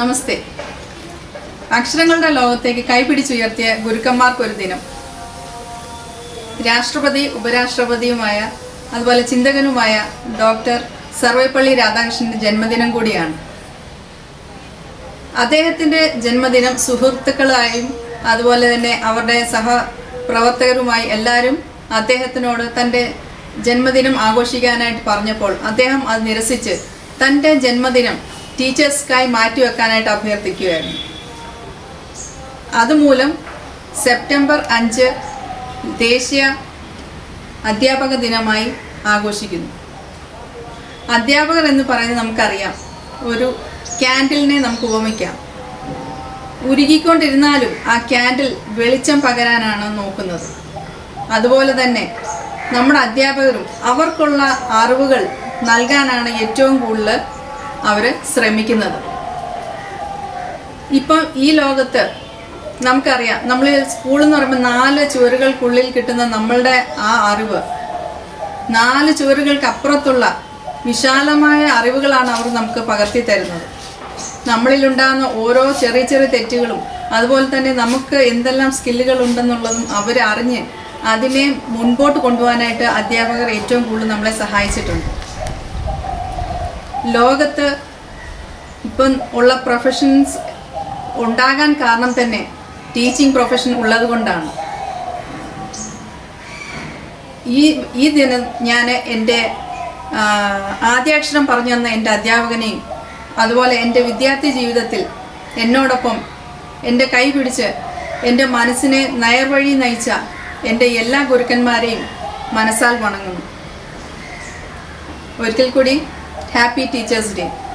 നമസ്തേ അക്ഷരങ്ങളുടെ ലോകത്തേക്ക് കൈപിടിച്ചുയർത്തിയ ഗുരുക്കന്മാർക്കൊരു ദിനം രാഷ്ട്രപതി ഉപരാഷ്ട്രപതിയുമായ അതുപോലെ ചിന്തകനുമായ ഡോക്ടർ സർവേപ്പള്ളി രാധാകൃഷ്ണന്റെ ജന്മദിനം കൂടിയാണ് അദ്ദേഹത്തിൻ്റെ ജന്മദിനം സുഹൃത്തുക്കളായും അതുപോലെ തന്നെ അവരുടെ സഹപ്രവർത്തകരുമായി എല്ലാവരും അദ്ദേഹത്തിനോട് തൻ്റെ ജന്മദിനം ആഘോഷിക്കാനായിട്ട് പറഞ്ഞപ്പോൾ അദ്ദേഹം അത് നിരസിച്ച് തൻ്റെ ജന്മദിനം ടീച്ചേഴ്സ്ക്കായി മാറ്റിവെക്കാനായിട്ട് അഭ്യർത്ഥിക്കുകയായിരുന്നു അതുമൂലം സെപ്റ്റംബർ അഞ്ച് ദേശീയ അധ്യാപക ദിനമായി ആഘോഷിക്കുന്നു അധ്യാപകർ എന്ന് പറയുന്നത് നമുക്കറിയാം ഒരു ക്യാൻഡിലിനെ നമുക്ക് ഉപമിക്കാം ഉരുകിക്കൊണ്ടിരുന്നാലും ആ ക്യാൻഡിൽ വെളിച്ചം പകരാനാണ് നോക്കുന്നത് അതുപോലെ തന്നെ നമ്മുടെ അധ്യാപകരും അവർക്കുള്ള അറിവുകൾ നൽകാനാണ് ഏറ്റവും കൂടുതൽ അവർ ശ്രമിക്കുന്നത് ഇപ്പം ഈ ലോകത്ത് നമുക്കറിയാം നമ്മൾ സ്കൂൾ എന്ന് പറയുമ്പോൾ നാല് ചുവരുകൾക്കുള്ളിൽ കിട്ടുന്ന നമ്മളുടെ ആ അറിവ് നാല് ചുവരുകൾക്ക് അപ്പുറത്തുള്ള വിശാലമായ അറിവുകളാണ് അവർ നമുക്ക് പകർത്തി തരുന്നത് നമ്മളിലുണ്ടാകുന്ന ഓരോ ചെറിയ ചെറിയ തെറ്റുകളും അതുപോലെ തന്നെ നമുക്ക് എന്തെല്ലാം സ്കില്ലുകൾ ഉണ്ടെന്നുള്ളതും അവർ അറിഞ്ഞ് അതിനെ മുൻപോട്ട് കൊണ്ടുപോകാനായിട്ട് അധ്യാപകർ ഏറ്റവും കൂടുതൽ നമ്മളെ സഹായിച്ചിട്ടുണ്ട് ലോകത്ത് ഇപ്പം ഉള്ള പ്രൊഫഷൻസ് ഉണ്ടാകാൻ കാരണം തന്നെ ടീച്ചിങ് പ്രൊഫഷൻ ഉള്ളത് കൊണ്ടാണ് ഈ ഈ ദിനം ഞാൻ എൻ്റെ ആ, ആദ്യാക്ഷരം പറഞ്ഞു തന്ന എൻ്റെ അധ്യാപകനെയും അതുപോലെ എൻ്റെ വിദ്യാർത്ഥി ജീവിതത്തിൽ എന്നോടൊപ്പം എൻ്റെ കൈ പിടിച്ച് എൻ്റെ മനസ്സിനെ നേർവഴി നയിച്ച എൻ്റെ എല്ലാ ഗുരുക്കന്മാരെയും മനസ്സാൽ വണങ്ങുന്നു ഒരിക്കൽ കൂടി ഹാപ്പി ടീച്ചേഴ്സ് ഡേ